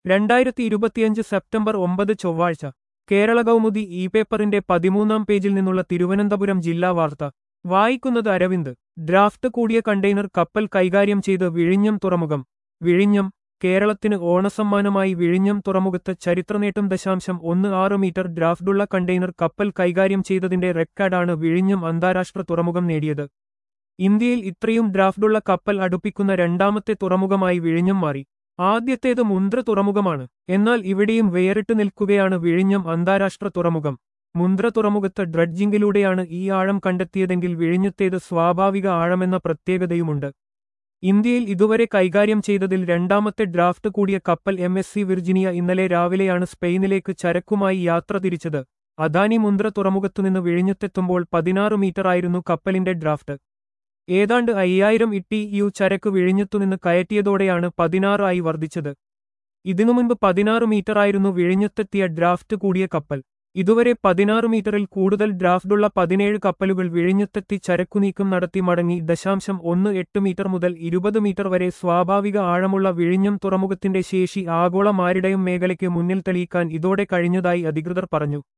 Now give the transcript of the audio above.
രണ്ടായിരത്തി ഇരുപത്തിയഞ്ച് സെപ്റ്റംബർ ഒമ്പത് ചൊവ്വാഴ്ച കേരള കൗമുദി ഇ പേപ്പറിന്റെ പതിമൂന്നാം പേജിൽ നിന്നുള്ള തിരുവനന്തപുരം ജില്ലാ വാർത്ത വായിക്കുന്നത് അരവിന്ദ് ഡ്രാഫ്റ്റ് കൂടിയ കണ്ടെയ്നർ കപ്പൽ കൈകാര്യം ചെയ്ത് വിഴിഞ്ഞം തുറമുഖം വിഴിഞ്ഞം കേരളത്തിന് ഓണസമ്മാനമായി വിഴിഞ്ഞം തുറമുഖത്ത് ചരിത്രനേട്ടം ദശാംശം ഒന്ന് ആറ് മീറ്റർ ഡ്രാഫ്റ്റുള്ള കണ്ടെയ്നർ കപ്പൽ കൈകാര്യം ചെയ്തതിന്റെ റെക്കോർഡാണ് വിഴിഞ്ഞം അന്താരാഷ്ട്ര തുറമുഖം നേടിയത് ഇന്ത്യയിൽ ഇത്രയും ഡ്രാഫ്റ്റുള്ള കപ്പൽ അടുപ്പിക്കുന്ന രണ്ടാമത്തെ തുറമുഖമായി വിഴിഞ്ഞം മാറി ആദ്യത്തേത് മുന്ദ്ര തുറമുഖമാണ് എന്നാൽ ഇവിടെയും വേറിട്ട് നിൽക്കുകയാണ് വിഴിഞ്ഞം അന്താരാഷ്ട്ര തുറമുഖം മുന്ദ്ര തുറമുഖത്ത് ഡ്രഡ്ജിംഗിലൂടെയാണ് ഈ ആഴം കണ്ടെത്തിയതെങ്കിൽ വിഴിഞ്ഞത്തേത് സ്വാഭാവിക ആഴമെന്ന പ്രത്യേകതയുമുണ്ട് ഇന്ത്യയിൽ ഇതുവരെ കൈകാര്യം ചെയ്തതിൽ രണ്ടാമത്തെ ഡ്രാഫ്റ്റ് കൂടിയ കപ്പൽ എം എസ് സി വിർജിനിയ ഇന്നലെ രാവിലെയാണ് സ്പെയിനിലേക്ക് ചരക്കുമായി യാത്ര തിരിച്ചത് അദാനി മുന്ദ്ര തുറമുഖത്തുനിന്ന് വിഴിഞ്ഞത്തെത്തുമ്പോൾ പതിനാറ് മീറ്ററായിരുന്നു കപ്പലിന്റെ ഡ്രാഫ്റ്റ് ഏതാണ്ട് അയ്യായിരം ഇട്ടി യു ചരക്ക് വിഴിഞ്ഞത്തുനിന്ന് കയറ്റിയതോടെയാണ് പതിനാറ് ആയി വർദ്ധിച്ചത് ഇതിനു മുൻപ് പതിനാറ് മീറ്ററായിരുന്നു വിഴിഞ്ഞത്തെത്തിയ ഡ്രാഫ്റ്റ് കൂടിയ കപ്പൽ ഇതുവരെ പതിനാറ് മീറ്ററിൽ കൂടുതൽ ഡ്രാഫ്റ്റുള്ള പതിനേഴ് കപ്പലുകൾ വിഴിഞ്ഞത്തെത്തി ചരക്കുനീക്കം നടത്തി മടങ്ങി ദശാംശം ഒന്ന് എട്ട് മീറ്റർ മുതൽ ഇരുപത് മീറ്റർ വരെ സ്വാഭാവിക ആഴമുള്ള വിഴിഞ്ഞം തുറമുഖത്തിന്റെ ശേഷി ആഗോള മാരിടയം മേഖലയ്ക്ക് മുന്നിൽ തെളിയിക്കാൻ ഇതോടെ കഴിഞ്ഞതായി അധികൃതർ പറഞ്ഞു